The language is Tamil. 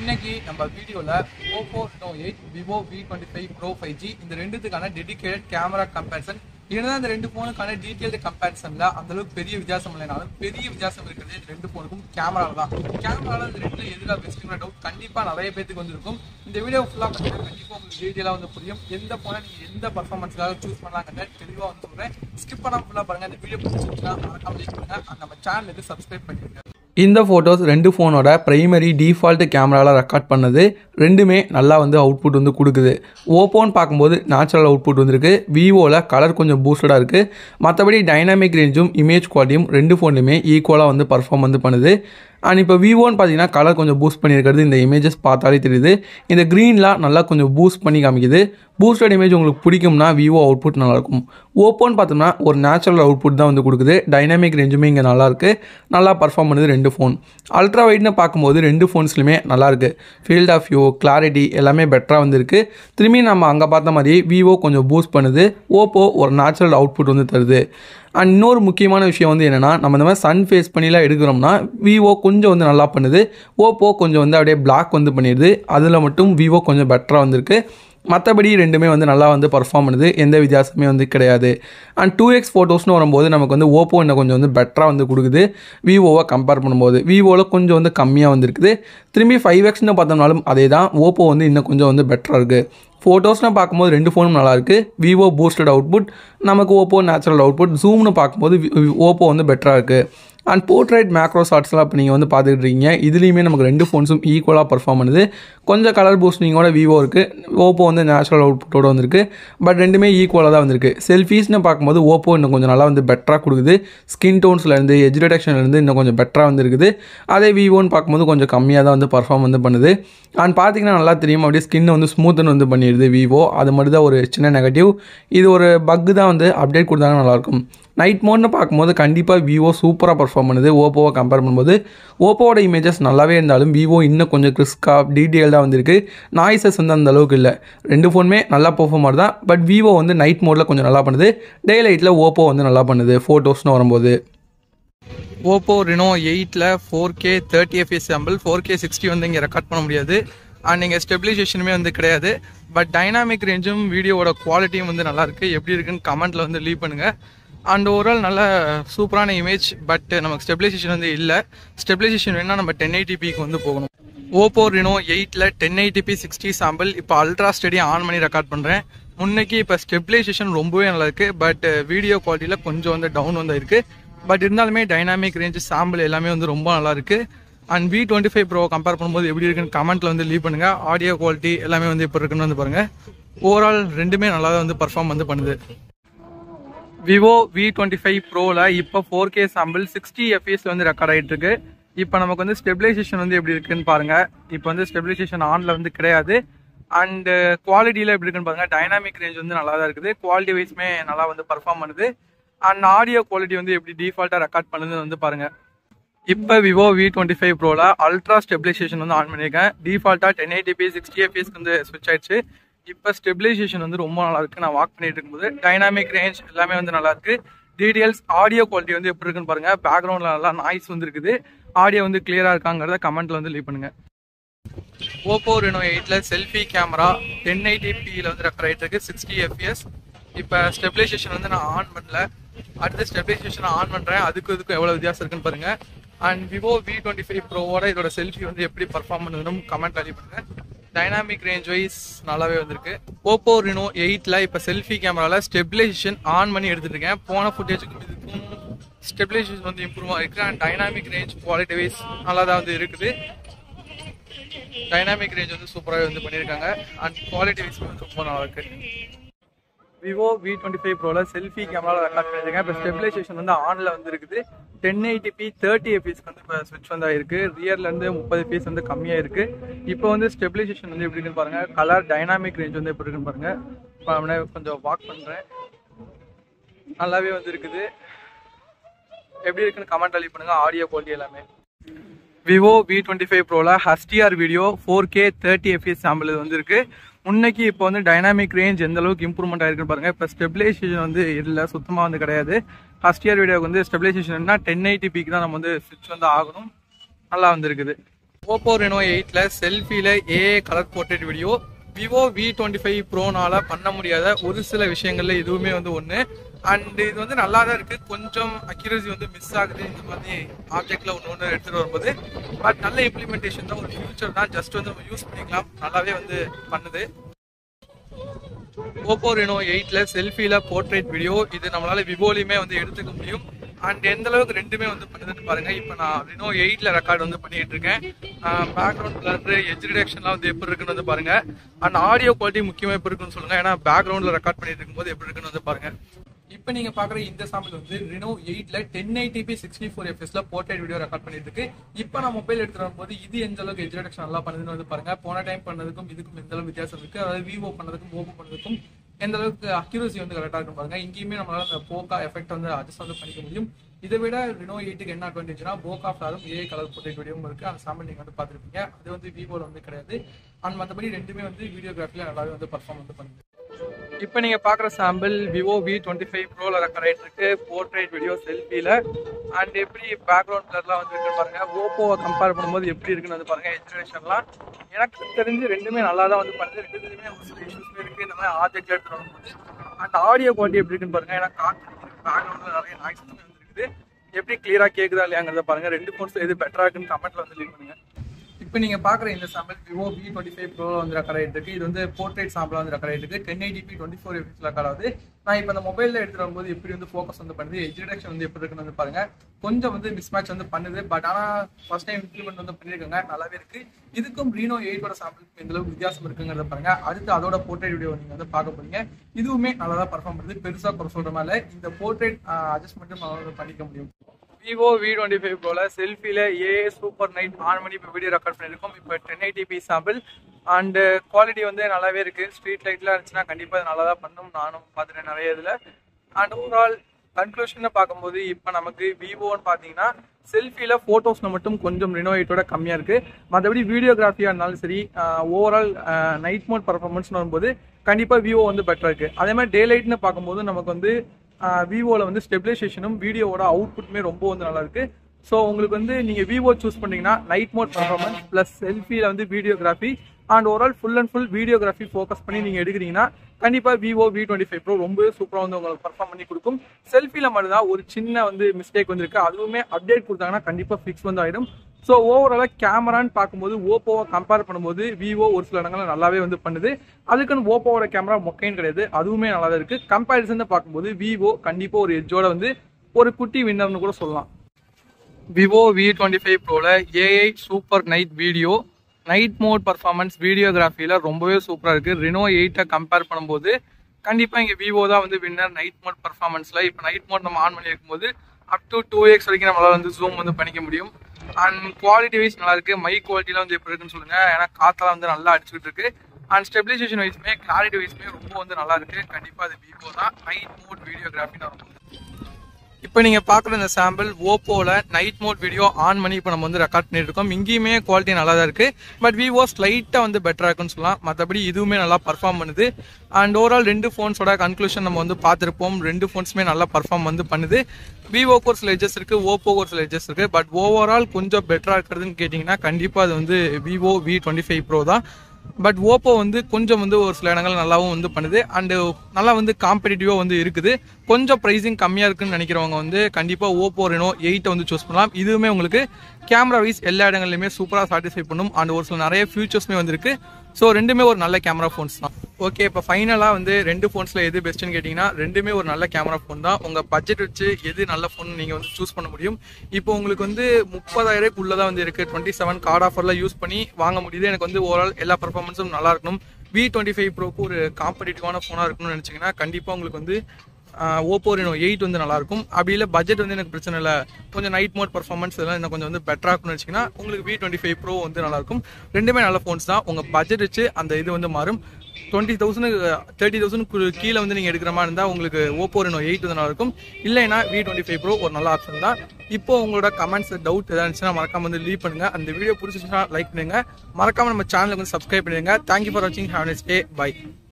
இன்னைக்கு நம்ம வீடியோல Oppo Reno eight Vivo V twenty five pro five G இந்த ரெண்டுத்துக்கான டெடிகேட்டட் கேமரா கம்பேரிசன் இதுதான் இந்த ரெண்டு ஃபோனுக்கான டீட்டெயில்டு கம்பேரிசன்ல அந்த அளவுக்கு பெரிய வித்தியாசம் இல்லைனாலும் பெரிய வித்தியாசம் இருக்கிறது இந்த ரெண்டு ஃபோனுக்கும் கேமரால தான் கேமரால இந்த ரெண்டுல எதுல பெஸ்ட்டுங்கிற டவுட் கண்டிப்பா நிறைய பேத்துக்கு வந்திருக்கும் இந்த வீடியோ ஃபுல்லா பார்த்தீங்கன்னா கண்டிப்பா உங்களுக்கு டீட்டெயிலாக வந்து புரியும் எந்த ஃபோனை நீங்க எந்த பர்ஃபார்மன்ஸ்க்காக சூஸ் பண்ணலாங்கிறத தெளிவா வந்து சொல்றேன் ஸ்கிப் பண்ணாம ஃபுல்லா பாருங்க இந்த வீடியோ பிடிச்சிருச்சுன்னா மறக்காம லைக் பண்ணுங்க and நம்ம சேனலுக்கு சப்ஸ்கிரைப் பண்ணிருங்க இந்த ஃபோட்டோஸ் ரெண்டு ஃபோனோட பிரைமரி டிஃபால்ட் கேமராவில் ரெக்கார்ட் பண்ணது ரெண்டுமே நல்லா வந்து அவுட்புட் வந்து கொடுக்குது ஓப்போன்னு பார்க்கும்போது நேச்சுரல் அவுட்புட் வந்திருக்கு விவோவில் கலர் கொஞ்சம் பூஸ்டடாக இருக்குது மற்றபடி டைனாமிக் ரேஞ்சும் இமேஜ் குவாலிட்டியும் ரெண்டு ஃபோன்லையுமே ஈக்குவலாக வந்து பர்ஃபார்ம் வந்து பண்ணுது அண்ட் இப்போ விவோன்னு பார்த்தீங்கன்னா கலர் கொஞ்சம் பூஸ்ட் பண்ணியிருக்கிறது இந்த இமேஜஸ் பார்த்தாலே தெரியுது இந்த க்ரீன்லாம் நல்லா கொஞ்சம் பூஸ்ட் பண்ணி காமிக்குது பூஸ்டட் இமேஜ் உங்களுக்கு பிடிக்கும்னா விவோ அவுட்புட் நல்லாயிருக்கும் ஓப்போன்னு பார்த்தோம்னா ஒரு நேச்சுரல் அவுட்புட் தான் வந்து கொடுக்குது டைனாமிக் ரேஞ்சுமே இங்கே நல்லாயிருக்கு நல்லா பர்ஃபார்ம் பண்ணுது ரெண்டு ஃபோன் அல்ட்ரா வைட்னு பார்க்கும்போது ரெண்டு ஃபோன்ஸ்லையுமே நல்லாயிருக்கு ஃபீல்ட் ஆஃப் வியூ கிளாரிட்டி எல்லாமே பெட்டராக வந்துருக்கு திரும்பி நம்ம அங்கே பார்த்த மாதிரி விவோ கொஞ்சம் பூஸ்ட் பண்ணுது ஓப்போ ஒரு நேச்சுரல் அவுட்புட் வந்து தருது அண்ட் இன்னொரு முக்கியமான விஷயம் வந்து என்னென்னா நம்ம இந்த மாதிரி சன் ஃபேஸ் பண்ணிலாம் எடுக்கிறோம்னா விவோ கொஞ்சம் வந்து நல்லா பண்ணுது ஓப்போ கொஞ்சம் வந்து அப்படியே பிளாக் வந்து பண்ணிடுது அதில் மட்டும் விவோ கொஞ்சம் பெட்டராக வந்திருக்கு மற்றபடி ரெண்டுமே வந்து நல்லா வந்து பர்ஃபார்ம் பண்ணுது எந்த வித்தியாசமே வந்து கிடையாது அண்ட் டூ எக்ஸ் ஃபோட்டோஸ்னு வரும்போது நமக்கு வந்து ஓப்போ இன்னும் கொஞ்சம் வந்து பெட்டராக வந்து கொடுக்குது விவோவை கம்பேர் பண்ணும்போது விவோவில் கொஞ்சம் வந்து கம்மியாக வந்துருக்குது திரும்பி ஃபைவ் எக்ஸ்னு பார்த்தோம்னாலும் அதே தான் ஓப்போ வந்து இன்னும் கொஞ்சம் வந்து பெட்டராக இருக்குது ஃபோட்டோஸ்னு பார்க்கும்போது ரெண்டு ஃபோனும் நல்லாயிருக்கு விவோ பூஸ்டட் அவுட்புட் நமக்கு ஓப்போ நேச்சுரல் அவுட்புட் ஜூம்னு பார்க்கும்போது ஓப்போ வந்து பெட்டராக இருக்குது அண்ட் போர்ட்ரைட் மேக்ரோ ஷாட்ஸ்லாம் இப்போ நீங்கள் வந்து பார்த்துக்கிட்டு இருக்கீங்க இதுலேயுமே நமக்கு ரெண்டு ஃபோன்ஸும் ஈக்குவலாக பர்ஃபார்ம் பண்ணுது கொஞ்சம் கலர் பூஸ்டிங்கோட விவோ இருக்குது ஓப்போ வந்து நேச்சுரல் அவுட்புட்டோட வந்திருக்கு பட் ரெண்டுமே ஈக்குவலாக தான் வந்திருக்கு செல்ஃபீஸ்னு பார்க்கும்போது ஓப்போ இன்னும் கொஞ்சம் நல்லா வந்து பெட்டராக கொடுக்குது ஸ்கின் டோன்ஸ்லேருந்து எஜ் டிடெக்ஷன்லேருந்து இன்னும் கொஞ்சம் பெட்டராக வந்துருக்குது அதே விவோன்னு பார்க்கும்போது கொஞ்சம் கம்மியாக தான் வந்து பர்ஃபார்ம் வந்து பண்ணுது அண்ட் பார்த்தீங்கன்னா நல்லா தெரியும் அப்படியே ஸ்கின் வந்து ஸ்மூத்துன்னு வந்து பண்ணிடுது விவோ அது மட்டும் தான் ஒரு சின்ன நெகட்டிவ் இது ஒரு பக்கு தான் வந்து அப்டேட் கொடுத்தாங்கன்னா நல்லாயிருக்கும் நைட் மோட்னு பார்க்கும்போது கண்டிப்பாக விவோ சூப்பராக பர்ஃபார்ம் பண்ணுது ஓப்போவை கம்பேர் பண்ணும்போது ஓப்போவோட இமேஜஸ் நல்லாவே இருந்தாலும் விவோ இன்னும் கொஞ்சம் கிறிஸ்காக டீட்டெயில்டாக வந்திருக்கு நாய்ஸஸ் வந்து அந்த அளவுக்கு இல்லை ரெண்டு ஃபோனுமே நல்லா பர்ஃபார்மர் தான் பட் விவோ வந்து நைட் மோடில் கொஞ்சம் நல்லா பண்ணுது டே லைட்டில் ஓப்போ வந்து நல்லா பண்ணுது ஃபோட்டோஸ்னு வரும்போது ஓப்போ ரினோ எயிட்டில் four K thirty FS sample four K sixty வந்து இங்கே ரெக்கார்ட் பண்ண முடியாது அண்ட் நீங்கள் ஸ்டெபிலைசேஷனுமே வந்து கிடையாது பட் டைனாமிக் ரேஞ்சும் வீடியோவோட குவாலிட்டியும் வந்து நல்லா இருக்கு எப்படி இருக்குன்னு கமெண்ட்டில் வந்து லீவ் பண்ணுங்கள் அண்ட் ஓவரால் நல்ல சூப்பரான இமேஜ் பட் நமக்கு ஸ்டெபிலைசேஷன் வந்து இல்லை ஸ்டெபிலைசேஷன் வேணால் நம்ம டென் எயிட்டிபிக்கு வந்து போகணும் ஓப்போ ரினோ எயிட்டில் டென் எயிட்டிபி சிக்ஸ்டி சாம்பிள் இப்போ அல்ட்ரா ஸ்டடி ஆன் பண்ணி ரெக்கார்ட் பண்ணுறேன் முன்னைக்கு இப்போ ஸ்டெபிலைசேஷன் ரொம்பவே நல்லா இருக்கு பட் வீடியோ குவாலிட்டியில் கொஞ்சம் வந்து டவுன் வந்து இருக்கு பட் இருந்தாலுமே டைனாமிக் ரேஞ்ச் சாம்பிள் எல்லாமே வந்து ரொம்ப நல்லா இருக்கு and V twenty five pro compare பண்ணும்போது எப்படி இருக்குன்னு கமெண்ட்ல வந்து லீவ் பண்ணுங்க ஆடியோ குவாலிட்டி எல்லாமே வந்து இப்போ இருக்குன்னு வந்து பாருங்க ஓவரால் ரெண்டுமே நல்லா தான் வந்து பர்ஃபார்ம் வந்து பண்ணுது விவோ வி டுவெண்ட்டி ஃபைவ் ப்ரோவில் இப்போ ஃபோர் கே சாம்பிள் சிக்ஸ்டி எஃப்எஸ்ல வந்து ரெக்கார்ட் ஆகிட்டு இருக்கு இப்போ நமக்கு வந்து ஸ்டெபிலைசேஷன் வந்து எப்படி இருக்குன்னு பாருங்க இப்போ வந்து ஸ்டெபிலைசேஷன் ஆன்ல வந்து கிடையாது அண்ட் குவாலிட்டியில் எப்படி இருக்குன்னு பாருங்க டைனாமிக் ரேஞ்ச் வந்து நல்லா தான் இருக்குது குவாலிட்டி வைஸ்மே நல்லா வந்து பர்ஃபார்ம் பண்ணுது அண்ட் ஆடியோ குவாலிட்டி வந்து எப்படி டிஃபால்ட்டாக ரெக்கார்ட் பண்ணுதுன்னு வந்து பாருங்க இப்போ விவோ வி டுவெண்ட்டி ஃபைவ் ப்ரோவில் அல்ட்ரா ஸ்டெபிலைசேஷன் வந்து ஆன் பண்ணியிருக்கேன் டிஃபால்ட்டாக டென் எயிட்டிபி சிக்ஸ்டி எஃப்எஸ்க்கு வந்து ஸ்விட்ச் ஆயிடுச்சு இப்போ ஸ்டெபிலைசேஷன் வந்து ரொம்ப நல்லா இருக்கு நான் வாக் பண்ணிட்டு இருக்கும்போது டைனாமிக் ரேஞ்ச் எல்லாமே வந்து நல்லா இருக்கு டீடைல்ஸ் ஆடியோ குவாலிட்டி வந்து எப்படி இருக்குன்னு பாருங்க பேக்ரவுண்ட்ல நல்லா நாய்ஸ் வந்து இருக்குது ஆடியோ வந்து கிளியரா இருக்காங்கிறத கமெண்ட்ல வந்து லீவ் பண்ணுங்க ஓப்போ ரெனோ எயிட்ல செல்ஃபி கேமரா டென் எயிட்டிபியில் வந்து ரெக்கர் ஆயிட்டு இருக்கு சிக்ஸ்டி எஃப்எஸ் இப்போ ஸ்டெபிலைசேஷன் வந்து நான் ஆன் பண்ணல அடுத்து ஸ்டெபிலைசேஷன் ஆன் பண்றேன் அதுக்கு இதுக்கும் எவ்வளவு வித்தியாசம் இருக்குன்னு பாருங்க and Vivo V twenty five ப்ரோவோட இதோட செல்ஃபி வந்து எப்படி பர்ஃபார்ம் பண்ணுதுன்னு கமெண்ட் லீவ் பண்ணுங்க டைனாமிக் ரேஞ்ச் வைஸ் நல்லாவே வந்திருக்கு ஓப்போ ரினோ எயிட்ல இப்போ செல்ஃபி கேமரால ஸ்டெபிலைசேஷன் ஆன் பண்ணி எடுத்துட்டு இருக்கேன் போன ஃபுட்டேஜுக்கும் இதுக்கும் ஸ்டெபிலைசேஷன் வந்து இம்ப்ரூவ் ஆயிருக்கு and dynamic range quality wise நல்லா தான் வந்து இருக்குது டைனாமிக் ரேஞ்ச் வந்து சூப்பராகவே வந்து பண்ணியிருக்காங்க அண்ட் குவாலிட்டி வைஸ் வந்து ரொம்ப நல்லா இருக்கு விவோ வி டுவெண்ட்டி ஃபைவ் ப்ரோவில் செல்ஃபி கேமராவில் ரெக்கார்ட் பண்ணியிருக்கேன் இப்போ ஸ்டெபிலைசேஷன் வந்து ஆனில் வந்து இருக்குது டென் எயிட்டிபி தேர்ட்டி எஃபிஸ்க்கு வந்து இப்போ ஸ்விட்ச் வந்து ஆயிருக்கு ரியர்லேருந்து முப்பது பீஸ் வந்து கம்மியாக இருக்கு இப்போ வந்து ஸ்டெபிலைசேஷன் வந்து எப்படி இருக்குன்னு பாருங்க கலர் டைனாமிக் ரேஞ்ச் வந்து எப்படி இருக்குன்னு பாருங்க இப்போ அவனை கொஞ்சம் வாக் பண்ணுறேன் நல்லாவே வந்து இருக்குது எப்படி இருக்குன்னு கமெண்ட் அலி பண்ணுங்க ஆடியோ குவாலிட்டி எல்லாமே விவோ வி டுவெண்ட்டி ஃபைவ் ப்ரோவில் HDR video four K thirty FS sample இது வந்திருக்கு முன்னைக்கு இப்போ வந்து டைனாமிக் ரேஞ்ச் எந்த அளவுக்கு இம்ப்ரூவ்மெண்ட் ஆயிருக்குன்னு பாருங்க இப்போ ஸ்டெபிலைசேஷன் வந்து இல்லை சுத்தமாக வந்து கிடையாது ஹஸ்டிஆர் வீடியோக்கு வந்து ஸ்டெபிலைசேஷன்னா டென் எயிட்டி பிக்கு தான் நம்ம வந்து ஸ்விட்ச் வந்து ஆகணும் நல்லா வந்திருக்குது ஓப்போ ரெனோ எயிட்டில் செல்ஃபியில் ஏஏ colour portrait video Vivo V twenty five ப்ரோனால பண்ண முடியாத ஒரு சில விஷயங்கள்ல இதுவுமே வந்து ஒன்று அண்ட் இது வந்து நல்லா தான் இருக்கு கொஞ்சம் அக்யூரசி வந்து மிஸ் ஆகுது இந்த மாதிரி ஆப்ஜெக்ட்ல ஒன்று ஒன்று எடுத்துட்டு வரும்போது பட் நல்ல இம்ப்ளிமெண்டேஷன் தான் ஒரு ஃபியூச்சர் தான் ஜஸ்ட் வந்து நம்ம யூஸ் பண்ணிக்கலாம் நல்லாவே வந்து பண்ணுது ஓப்போ ரெனோ எயிட்டில் செல்ஃபியில் போர்ட்ரேட் வீடியோ இது நம்மளால விவோலையுமே வந்து எடுத்துக்க முடியும் அண்ட் எந்த அளவுக்கு ரெண்டுமே வந்து பண்ணுதுன்னு பாருங்க இப்போ நான் ரெனோ எயிட்டில் ரெக்கார்ட் வந்து பண்ணிட்டு இருக்கேன் பேக்ரவுண்ட் பிளர் எஜ் ரிடக்ஷன்லாம் வந்து எப்படி இருக்குன்னு வந்து பாருங்க அண்ட் ஆடியோ குவாலிட்டி முக்கியமாக எப்படி இருக்குன்னு சொல்லுங்க ஏன்னா பேக்ரவுண்டில் ரெக்கார்ட் பண்ணிட்டு இருக்கும்போது எப்படி இருக்குன்னு வந்து பாருங்க இப்போ நீங்க பாக்குற இந்த சாம்பிள் வந்து ரினோ எயிட்ல டென் எயிட்டிபி சிக்ஸ்டி ஃபோர் எஃப்எஸ்ல போர்ட்ரேட் வீடியோ ரெக்கார்ட் பண்ணிட்டு இருக்கு இப்போ நான் மொபைல் எடுத்துட்டு வரும்போது இது எந்த அளவுக்கு எஜ் ரிடக்ஷன் நல்லா பண்ணுதுன்னு வந்து பாருங்க போன டைம் பண்ணதுக்கும் இதுக்கும் எந்த அளவுக்கு வித்தியாசம் இருக்கு அதாவது விவோ பண்ணதுக்கும் ஓப்போ பண்ணதுக்கும் எந்த அளவுக்கு அக்யூரசி வந்து கரெக்டாக இருக்கும் பாருங்க இங்கேயுமே நம்மளால அந்த போக்கா எஃபெக்ட் வந்து அட்ஜஸ்ட் வந்து பண்ணிக்க முடியும் இதை விட ரினோ எயிட்டுக்கு என்ன அட்வான்டேஜ்னா போக் ஆஃப் ஆகும் ஏ கலர் போர்ட்ரேட் வீடியோவும் இருக்கு அந்த சாம்பிள் நீங்க வந்து பார்த்துருப்பீங்க அது வந்து விவோல வந்து கிடையாது அண்ட் மற்றபடி ரெண்டுமே வந்து வீடியோகிராஃபில நல்லாவே வந்து பர்ஃபார்ம் வந்து பண்ணுது இப்போ நீங்க பாக்குற sample Vivo V twenty five ப்ரோல ரெக்கார்ட் ஆயிட்டு இருக்கு போர்ட்ரேட் வீடியோ செல்ஃபில அண்ட் எப்படி பேக்ரவுண்ட் கலர்லாம் வந்து இருக்கு பாருங்க ஓப்போவை கம்பேர் பண்ணும்போது எப்படி இருக்குன்னு வந்து பாருங்க எஜுகேஷன்லாம் எனக்கு தெரிஞ்சு ரெண்டுமே நல்லா தான் வந்து பண்ணுது ரெண்டுமே ஒரு சில இஷ்யூஸ்மே இருக்கு இந்த மாதிரி ஆப்ஜெக்ட் எடுத்துட்டு வரும்போது அண்ட் ஆடியோ குவாலிட்டி எப்படி இருக்குன்னு பாருங்க ஏன்னா காற்று பேக்ரவுண்ட்ல நிறைய நாய்ஸ் வந்து இருக்குது எப்படி கிளியரா கேக்குதா இல்லையாங்கிறத பாருங்க ரெண்டு ஃபோன்ஸ் எது பெட்டரா இருக்குன்னு கமெண்ட்ல வந்து லீவ் பண்ணுங்க இப்போ நீங்க பாக்குற இந்த sample Vivo V twenty five pro வந்து ரெக்கார்ட் ஆயிட்டு இருக்கு இது வந்து போர்ட்ரேட் சாம்பிள் வந்து ரெக்கார்ட் ஆயிட்டு இருக்கு ten eighty p twenty four FS record ஆகுது நான் இப்போ அந்த மொபைல்ல எடுத்துட்டு வரும்போது எப்படி வந்து ஃபோக்கஸ் வந்து பண்ணுது எஜ் ரிடக்ஷன் வந்து எப்படி இருக்குன்னு வந்து பாருங்க கொஞ்சம் வந்து மிஸ் மேட்ச் வந்து பண்ணுது பட் ஆனா ஃபர்ஸ்ட் டைம் இம்ப்ளிமெண்ட் வந்து பண்ணிருக்காங்க நல்லாவே இருக்கு இதுக்கும் ரீனோ எயிட்டோட சாம்பிளுக்கும் எந்த அளவுக்கு வித்தியாசம் இருக்குங்கிறத பாருங்க அடுத்து அதோட போர்ட்ரேட் வீடியோ நீங்க வந்து பார்க்க போறீங்க இதுவுமே நல்லா தான் பர்ஃபார்ம் பண்ணுது பெருசா குறை சொல்ற மாதிரி இந்த போர்ட்ரேட் அட்ஜஸ்ட்மெண்ட்டும் நம்ம பண்ணிக்க முடியும் விவோ வி டுவெண்ட்டி ஃபைவ் ப்ரோல செல்ஃபியில் ஏ சூப்பர் நைட் ஆன் பண்ணி இப்போ வீடியோ ரெக்கார்ட் பண்ணியிருக்கோம் இப்போ ten eighty p sample and quality வந்து நல்லாவே இருக்கு ஸ்ட்ரீட் லைட்லாம் இருந்துச்சுன்னா கண்டிப்பாக இது நல்லா தான் பண்ணும் நானும் பார்த்துட்டேன் நிறைய இதில் அண்ட் ஓவரால் கன்க்ளூஷனை பார்க்கும்போது இப்போ நமக்கு விவோன்னு பார்த்தீங்கன்னா செல்ஃபியில் ஃபோட்டோஸில் மட்டும் கொஞ்சம் ரினோவேட்டோட கம்மியாக இருக்குது மற்றபடி வீடியோகிராஃபியாக இருந்தாலும் சரி ஓவரால் நைட் மோட் பர்ஃபார்மன்ஸ்னு வரும்போது கண்டிப்பாக விவோ வந்து பெட்டராக இருக்குது அதே மாதிரி டே லைட்னு பார்க்கும்போது நமக்கு வந்து விவோவில் வந்து ஸ்டெபிலைசேஷனும் வீடியோவோட அவுட்புட்டுமே ரொம்ப வந்து நல்லா இருக்கு ஸோ உங்களுக்கு வந்து நீங்கள் விவோ சூஸ் பண்ணீங்கன்னா நைட் மோட் பர்ஃபார்மன்ஸ் ப்ளஸ் செல்ஃபியில் வந்து videography and overall full and full videography focus பண்ணி நீங்கள் எடுக்கிறீங்கன்னா கண்டிப்பாக Vivo V twenty five pro ரொம்பவே சூப்பராக வந்து உங்களுக்கு பர்ஃபார்ம் பண்ணி கொடுக்கும் செல்ஃபியில் மட்டும்தான் ஒரு சின்ன வந்து மிஸ்டேக் வந்திருக்கு அதுவுமே அப்டேட் கொடுத்தாங்கன்னா கண்டிப்பாக ஃபிக்ஸ் வந்து ஆயிடும் ஸோ ஓவராலாக கேமரான்னு பார்க்கும்போது ஓப்போவை கம்பேர் பண்ணும்போது விவோ ஒரு சில இடங்கள்ல நல்லாவே வந்து பண்ணுது அதுக்குன்னு ஓப்போவோட கேமரா மொக்கைன்னு கிடையாது அதுவுமே நல்லா தான் இருக்கு கம்பேரிசன் பார்க்கும்போது விவோ கண்டிப்பாக ஒரு எஜ்ஜோட வந்து ஒரு குட்டி வின்னர்னு கூட சொல்லலாம் விவோ வி டுவெண்ட்டி ஃபைவ் ப்ரோல AI super night video night mode performance வீடியோகிராஃபியில் ரொம்பவே சூப்பராக இருக்குது ரினோ எயிட்டை கம்பேர் பண்ணும்போது கண்டிப்பாக இங்கே விவோ தான் வந்து வின்னர் நைட் மோட் பர்ஃபார்மன்ஸில் இப்போ நைட் மோட் நம்ம ஆன் பண்ணி இருக்கும்போது அப் டு டூ எக்ஸ் வரைக்கும் நம்மளால வந்து ஜூம் வந்து பண்ணிக்க முடியும் அண்ட் குவாலிட்டி வைஸ் நல்லா இருக்கு மை குவாலிட்டிலாம் வந்து எப்படி இருக்குன்னு சொல்லுங்க ஏன்னா காத்தெல்லாம் வந்து நல்லா அடிச்சுக்கிட்டு இருக்கு அண்ட் ஸ்டெபிலைசேஷன் வைஸ்மே கிளாரிட்டி வைஸ்மே ரொம்ப வந்து நல்லா இருக்கு கண்டிப்பாக அது விவோ தான் நைட் மோட் வீடியோகிராஃபின்னு வரும் இப்போ நீங்கள் பார்க்குற இந்த சாம்பிள் ஓப்போவில் நைட் மோட் வீடியோ ஆன் பண்ணி இப்போ நம்ம வந்து ரெக்கார்ட் பண்ணிட்டு இருக்கோம் இங்கேயுமே குவாலிட்டி நல்லா தான் இருக்குது பட் விவோ ஸ்லைட்டாக வந்து பெட்டராக இருக்குன்னு சொல்லலாம் மற்றபடி இதுவுமே நல்லா பர்ஃபார்ம் பண்ணுது அண்ட் ஓவரால் ரெண்டு ஃபோன்ஸோட கன்க்ளூஷன் நம்ம வந்து பார்த்துருப்போம் ரெண்டு ஃபோன்ஸுமே நல்லா பர்ஃபார்ம் வந்து பண்ணுது விவோக்கு ஒரு சில எஜஸ் இருக்குது ஓப்போக்கு ஒரு சில எஜஸ் இருக்குது பட் ஓவரால் கொஞ்சம் பெட்டராக இருக்கிறதுன்னு கேட்டிங்கன்னா கண்டிப்பாக அது வந்து Vivo V twenty five pro தான் பட் ஓப்போ வந்து கொஞ்சம் வந்து ஒரு சில இடங்கள் நல்லாவும் வந்து பண்ணுது அண்டு நல்லா வந்து காம்படிட்டிவாக வந்து இருக்குது கொஞ்சம் ப்ரைஸிங் கம்மியாக இருக்குன்னு நினைக்கிறவங்க வந்து கண்டிப்பாக ஓப்போ ரெனோ எயிட்டை வந்து சூஸ் பண்ணலாம் இதுவுமே உங்களுக்கு கேமரா வைஸ் எல்லா இடங்கள்லையுமே சூப்பராக சாட்டிஸ்ஃபை பண்ணும் அண்ட் ஒரு சில நிறைய ஃபியூச்சர்ஸ்மே வந்திருக்கு ஸோ ரெண்டுமே ஒரு நல்ல கேமரா ஃபோன்ஸ் தான் ஓகே இப்போ ஃபைனலாக வந்து ரெண்டு ஃபோன்ஸில் எது பெஸ்ட்டுன்னு கேட்டிங்கன்னா ரெண்டுமே ஒரு நல்ல கேமரா ஃபோன் தான் உங்கள் பட்ஜெட் வச்சு எது நல்ல ஃபோன் நீங்கள் வந்து சூஸ் பண்ண முடியும் இப்போ உங்களுக்கு வந்து முப்பதாயிரம் தான் வந்து இருக்குது டுவெண்ட்டி செவன் கார்டு ஆஃபரில் யூஸ் பண்ணி வாங்க முடியுது எனக்கு வந்து ஓவரால் எல்லா பர்ஃபார்மன்ஸும் நல்லா இருக்கணும் வி டுவெண்ட்டி ஃபைவ் ப்ரோக்கு ஒரு காம்படிட்டிவான ஃபோனாக இருக்கணும்னு நினச்சிங்கன்னா கண்டிப்பாக உங்களுக்கு வந்து ஓப்போ ரெனோ எயிட் வந்து நல்லா இருக்கும் அப்படி இல்லை பட்ஜெட் வந்து எனக்கு பிரச்சனை இல்லை கொஞ்சம் நைட் மோட் பர்ஃபார்மன்ஸ் இதெல்லாம் இன்னும் கொஞ்சம் வந்து பெட்டராக இருக்கும்னு வச்சிங்கன்னா உங்களுக்கு வி டுவெண்ட்டி ஃபைவ் ப்ரோ வந்து நல்லா இருக்கும் ரெண்டுமே நல்ல ஃபோன்ஸ் தான் உங்கள் பட்ஜெட் வச்சு அந்த இது வந்து மாறும் டுவெண்ட்டி தௌசண்ட் தேர்ட்டி தௌசண்ட் கீழே வந்து நீங்கள் எடுக்கிற மாதிரி இருந்தால் உங்களுக்கு ஓப்போ ரெனோ எயிட் வந்து நல்லா இருக்கும் இல்லைன்னா வி டுவெண்ட்டி ஃபைவ் ப்ரோ ஒரு நல்ல ஆப்ஷன் தான் இப்போ உங்களோட கமெண்ட்ஸ் டவுட் எதாவது இருந்துச்சுன்னா மறக்காம வந்து லீவ் பண்ணுங்க அந்த வீடியோ பிடிச்சிச்சுன்னா லைக் பண்ணுங்க மறக்காம நம்ம சேனலுக்கு வந்து சப்ஸ்கிரைப் பண்ணுங்க தேங்க்யூ ஃபார் வாட்சிங் ஹேவ் நெஸ் டே பை